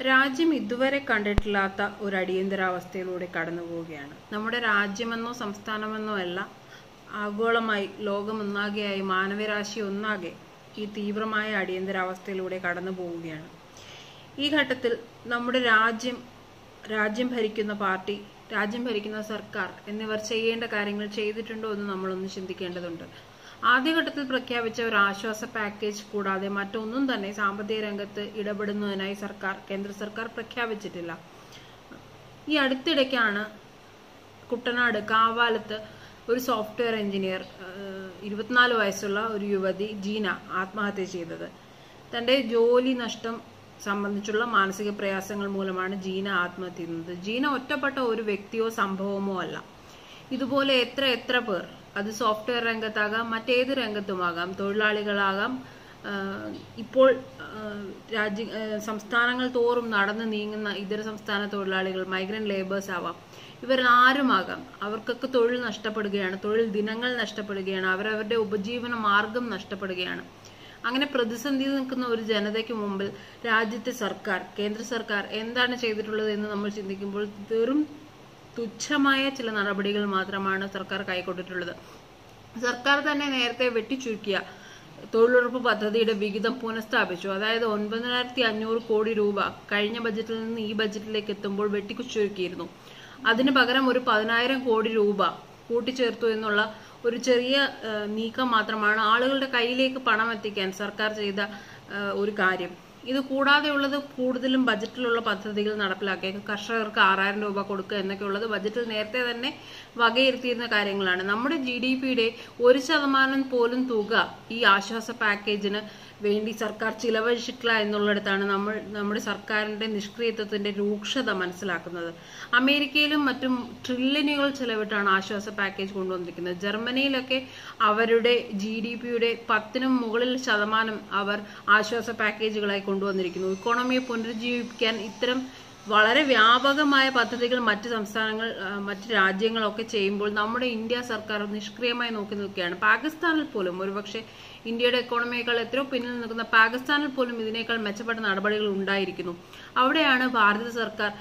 രാജ്യം ഇതുവരെ കണ്ടിട്ടില്ലാത്ത ഒരു അടിയന്തരാവസ്ഥയിലൂടെ കടന്നു പോവുകയാണ് നമ്മുടെ രാജ്യമെന്നോ സംസ്ഥാനമെന്നോ അല്ല ആഗോളമായി ലോകമൊന്നാകെയായി മാനവരാശി ഒന്നാകെ ഈ തീവ്രമായ അടിയന്തരാവസ്ഥയിലൂടെ കടന്നു പോവുകയാണ് ഈ ഘട്ടത്തിൽ നമ്മുടെ രാജ്യം രാജ്യം ഭരിക്കുന്ന പാർട്ടി രാജ്യം ഭരിക്കുന്ന സർക്കാർ എന്നിവർ ചെയ്യേണ്ട കാര്യങ്ങൾ ചെയ്തിട്ടുണ്ടോ എന്ന് നമ്മളൊന്ന് ചിന്തിക്കേണ്ടതുണ്ട് ആദ്യഘട്ടത്തിൽ പ്രഖ്യാപിച്ച ഒരു ആശ്വാസ പാക്കേജ് കൂടാതെ മറ്റൊന്നും തന്നെ സാമ്പത്തിക രംഗത്ത് ഇടപെടുന്നതിനായി സർക്കാർ കേന്ദ്ര സർക്കാർ പ്രഖ്യാപിച്ചിട്ടില്ല ഈ അടുത്തിടയ്ക്കാണ് കുട്ടനാട് കാവാലത്ത് ഒരു സോഫ്റ്റ്വെയർ എഞ്ചിനീയർ ഇരുപത്തിനാല് വയസ്സുള്ള ഒരു യുവതി ജീന ആത്മഹത്യ ചെയ്തത് തന്റെ ജോലി നഷ്ടം സംബന്ധിച്ചുള്ള മാനസിക പ്രയാസങ്ങൾ മൂലമാണ് ജീന ആത്മഹത്യ ചെയ്യുന്നത് ജീന ഒറ്റപ്പെട്ട ഒരു വ്യക്തിയോ സംഭവമോ അല്ല ഇതുപോലെ എത്ര എത്ര പേർ അത് സോഫ്റ്റ്വെയർ രംഗത്താകാം മറ്റേത് രംഗത്തുമാകാം തൊഴിലാളികളാകാം ഇപ്പോൾ രാജ്യ സംസ്ഥാനങ്ങൾ തോറും നടന്നു നീങ്ങുന്ന ഇതര സംസ്ഥാന തൊഴിലാളികൾ മൈഗ്രന്റ് ലേബേഴ്സ് ആവാം ഇവർ ആരുമാകാം അവർക്കൊക്കെ തൊഴിൽ നഷ്ടപ്പെടുകയാണ് തൊഴിൽ ദിനങ്ങൾ നഷ്ടപ്പെടുകയാണ് അവരവരുടെ ഉപജീവന മാർഗം നഷ്ടപ്പെടുകയാണ് അങ്ങനെ പ്രതിസന്ധിയിൽ നിൽക്കുന്ന ഒരു ജനതയ്ക്ക് മുമ്പിൽ രാജ്യത്തെ സർക്കാർ കേന്ദ്ര സർക്കാർ എന്താണ് ചെയ്തിട്ടുള്ളത് എന്ന് നമ്മൾ ചിന്തിക്കുമ്പോൾ വെറും തുച്ഛമായ ചില നടപടികൾ മാത്രമാണ് സർക്കാർ കൈക്കൊണ്ടിട്ടുള്ളത് സർക്കാർ തന്നെ നേരത്തെ വെട്ടിച്ചുരുക്കിയ തൊഴിലുറപ്പ് പദ്ധതിയുടെ വിഹിതം പുനഃസ്ഥാപിച്ചു അതായത് ഒൻപതിനായിരത്തി അഞ്ഞൂറ് കോടി രൂപ കഴിഞ്ഞ ബജറ്റിൽ നിന്ന് ഈ ബജറ്റിലേക്ക് എത്തുമ്പോൾ വെട്ടിച്ചുരുക്കിയിരുന്നു അതിന് പകരം ഒരു പതിനായിരം കോടി രൂപ കൂട്ടിച്ചേർത്തു എന്നുള്ള ഒരു ചെറിയ നീക്കം മാത്രമാണ് ആളുകളുടെ കയ്യിലേക്ക് പണം എത്തിക്കാൻ സർക്കാർ ചെയ്ത ഒരു കാര്യം ഇത് കൂടാതെയുള്ളത് കൂടുതലും ബജറ്റിലുള്ള പദ്ധതികൾ നടപ്പിലാക്കിയ കർഷകർക്ക് ആറായിരം രൂപ കൊടുക്കുക എന്നൊക്കെയുള്ളത് ബജറ്റിൽ നേരത്തെ തന്നെ വകയിരുത്തിയിരുന്ന കാര്യങ്ങളാണ് നമ്മുടെ ജി ഡി പിയുടെ ഒരു ശതമാനം പോലും തുക ഈ ആശ്വാസ പാക്കേജിന് വേണ്ടി സർക്കാർ ചിലവഴിച്ചിട്ടില്ല എന്നുള്ളിടത്താണ് നമ്മൾ നമ്മുടെ സർക്കാരിന്റെ നിഷ്ക്രിയത്വത്തിന്റെ രൂക്ഷത മനസ്സിലാക്കുന്നത് അമേരിക്കയിലും മറ്റും ട്രില്യനുകൾ ചെലവിട്ടാണ് ആശ്വാസ പാക്കേജ് കൊണ്ടുവന്നിരിക്കുന്നത് ജർമ്മനിയിലൊക്കെ അവരുടെ ജി ഡി പിയുടെ പത്തിനും മുകളിൽ ശതമാനം അവർ ആശ്വാസ പാക്കേജുകളായി കൊണ്ടുവന്നിരിക്കുന്നു ഇക്കോണമിയെ പുനരുജ്ജീവിപ്പിക്കാൻ ഇത്തരം വളരെ വ്യാപകമായ പദ്ധതികൾ മറ്റ് സംസ്ഥാനങ്ങൾ മറ്റ് രാജ്യങ്ങളൊക്കെ ചെയ്യുമ്പോൾ നമ്മുടെ ഇന്ത്യ സർക്കാർ നിഷ്ക്രിയമായി നോക്കി നിൽക്കുകയാണ് പാകിസ്ഥാനിൽ പോലും ഒരുപക്ഷെ ഇന്ത്യയുടെ എക്കോണമിയേക്കാൾ എത്രയോ പിന്നിൽ നിൽക്കുന്ന പാകിസ്ഥാനിൽ പോലും ഇതിനേക്കാൾ മെച്ചപ്പെട്ട നടപടികൾ ഉണ്ടായിരിക്കുന്നു അവിടെയാണ് ഭാരത സർക്കാർ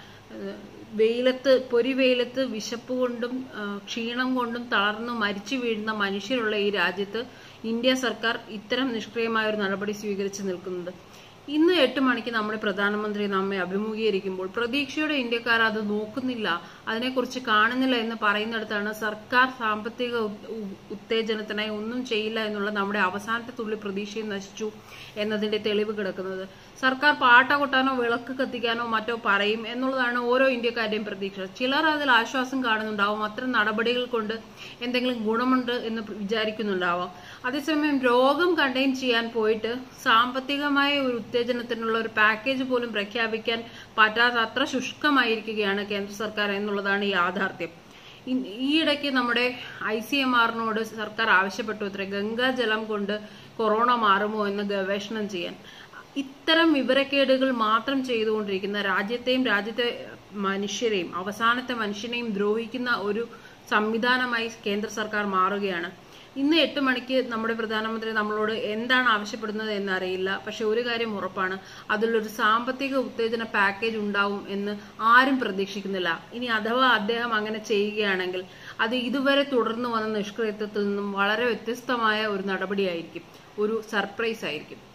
വെയിലത്ത് പൊരി വെയിലത്ത് വിശപ്പ് കൊണ്ടും ക്ഷീണം കൊണ്ടും തളർന്നു മരിച്ചു വീഴുന്ന മനുഷ്യരുള്ള ഈ രാജ്യത്ത് ഇന്ത്യ സർക്കാർ ഇത്തരം നിഷ്ക്രിയമായ ഒരു നടപടി സ്വീകരിച്ചു നിൽക്കുന്നത് ഇന്ന് എട്ട് മണിക്ക് നമ്മുടെ പ്രധാനമന്ത്രി നമ്മെ അഭിമുഖീകരിക്കുമ്പോൾ പ്രതീക്ഷയുടെ ഇന്ത്യക്കാർ അത് നോക്കുന്നില്ല അതിനെക്കുറിച്ച് കാണുന്നില്ല എന്ന് പറയുന്നിടത്താണ് സർക്കാർ സാമ്പത്തിക ഉത്തേജനത്തിനായി ഒന്നും ചെയ്യില്ല എന്നുള്ള നമ്മുടെ അവസാനത്തെ തുള്ളി പ്രതീക്ഷയും നശിച്ചു എന്നതിന്റെ തെളിവ് കിടക്കുന്നത് സർക്കാർ പാട്ട കൊട്ടാനോ വിളക്ക് കത്തിക്കാനോ മറ്റോ പറയും എന്നുള്ളതാണ് ഓരോ ഇന്ത്യക്കാരുടെയും പ്രതീക്ഷ ചിലർ അതിൽ ആശ്വാസം കാണുന്നുണ്ടാവും അത്തരം നടപടികൾ കൊണ്ട് എന്തെങ്കിലും ഗുണമുണ്ട് എന്ന് വിചാരിക്കുന്നുണ്ടാവാം അതേസമയം രോഗം കണ്ടെയ്ൻ ചെയ്യാൻ പോയിട്ട് സാമ്പത്തികമായ ഒരു ഉത്തേജനത്തിനുള്ള ഒരു പാക്കേജ് പോലും പ്രഖ്യാപിക്കാൻ പറ്റാത്ത അത്ര ശുഷ്കമായിരിക്കുകയാണ് കേന്ദ്ര സർക്കാർ എന്നുള്ളതാണ് യാഥാർത്ഥ്യം ഈയിടയ്ക്ക് നമ്മുടെ ഐ സി എം ആറിനോട് സർക്കാർ ആവശ്യപ്പെട്ടു അത്ര ഗംഗാജലം കൊണ്ട് കൊറോണ മാറുമോ എന്ന് ഗവേഷണം ചെയ്യാൻ ഇത്തരം വിവരക്കേടുകൾ മാത്രം ചെയ്തുകൊണ്ടിരിക്കുന്ന രാജ്യത്തെയും രാജ്യത്തെ മനുഷ്യരെയും അവസാനത്തെ മനുഷ്യനെയും ദ്രോഹിക്കുന്ന ഒരു സംവിധാനമായി കേന്ദ്ര സർക്കാർ മാറുകയാണ് ഇന്ന് എട്ട് മണിക്ക് നമ്മുടെ പ്രധാനമന്ത്രി നമ്മളോട് എന്താണ് ആവശ്യപ്പെടുന്നത് എന്നറിയില്ല പക്ഷെ ഒരു കാര്യം ഉറപ്പാണ് അതിലൊരു സാമ്പത്തിക ഉത്തേജന പാക്കേജ് ഉണ്ടാവും എന്ന് ആരും പ്രതീക്ഷിക്കുന്നില്ല ഇനി അഥവാ അദ്ദേഹം അങ്ങനെ ചെയ്യുകയാണെങ്കിൽ അത് ഇതുവരെ തുടർന്നു വന്ന നിഷ്ക്രിയത്വത്തിൽ നിന്നും വളരെ വ്യത്യസ്തമായ ഒരു നടപടിയായിരിക്കും ഒരു സർപ്രൈസ് ആയിരിക്കും